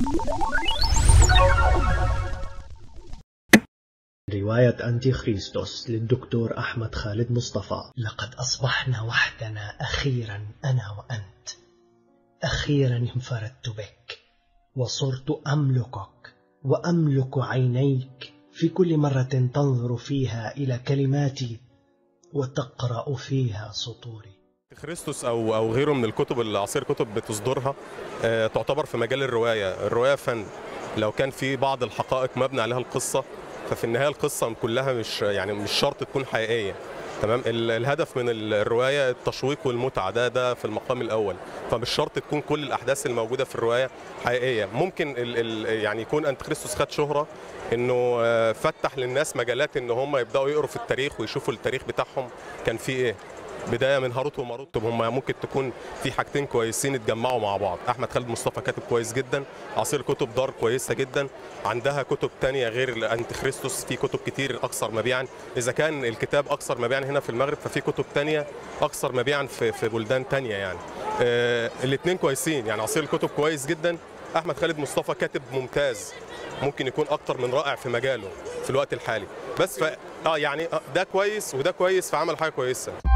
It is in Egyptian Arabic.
رواية أنتي خريستوس للدكتور أحمد خالد مصطفى لقد أصبحنا وحدنا أخيرا أنا وأنت أخيرا انفردت بك وصرت أملكك وأملك عينيك في كل مرة تنظر فيها إلى كلماتي وتقرأ فيها سطوري خريستوس او او غيره من الكتب اللي عصير كتب بتصدرها آه، تعتبر في مجال الروايه، الروايه فن لو كان في بعض الحقائق مبني عليها القصه ففي النهايه القصه كلها مش يعني مش شرط تكون حقيقيه تمام ال- الهدف من ال- الروايه التشويق والمتعه ده ده في المقام الاول فمش شرط تكون كل الاحداث الموجوده في الروايه حقيقيه ممكن ال ال يعني يكون انت خريستوس خد شهره انه آه، فتح للناس مجالات ان هم يبداوا يقروا في التاريخ ويشوفوا التاريخ بتاعهم كان فيه ايه بدايه من هاروت وماروت طب هم ممكن تكون في حاجتين كويسين اتجمعوا مع بعض احمد خالد مصطفى كاتب كويس جدا عصير كتب دار كويسه جدا عندها كتب تانية غير الانتي خريستوس في كتب كتير اكثر مبيعا اذا كان الكتاب اكثر مبيعا هنا في المغرب ففي كتب تانية اكثر مبيعا في في بلدان تانية يعني آه الاثنين كويسين يعني عصير الكتب كويس جدا احمد خالد مصطفى كاتب ممتاز ممكن يكون اكتر من رائع في مجاله في الوقت الحالي بس ف... اه يعني آه، ده كويس وده كويس فعمل حاجه كويسه